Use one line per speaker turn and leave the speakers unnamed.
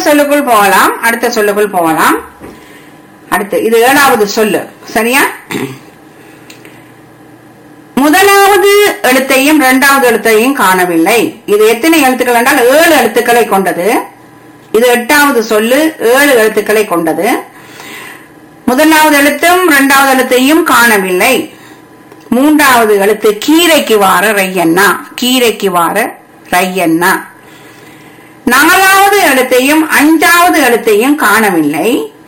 சொல்லுக்குள் போகலாம் அடுத்த சொல்லுக்குள் போகலாம் அடுத்து இது ஏழாவது சொல்லு சரியா முதலாவது எழுத்தையும் இரண்டாவது எழுத்தையும் காணவில்லை இது எத்தனை எழுத்துக்கள் என்றால் ஏழு எழுத்துக்களை கொண்டது இது எட்டாவது சொல்லு ஏழு எழுத்துக்களை கொண்டது முதலாவது எழுத்தும் இரண்டாவது எழுத்தையும் காணவில்லை மூன்றாவது எழுத்து கீரைக்கு வார ரையண்ணா கீரைக்கு வார ரையண்ணா நாலாவது எழுத்தையும் அஞ்சாவது எழுத்தையும் காணவில்லை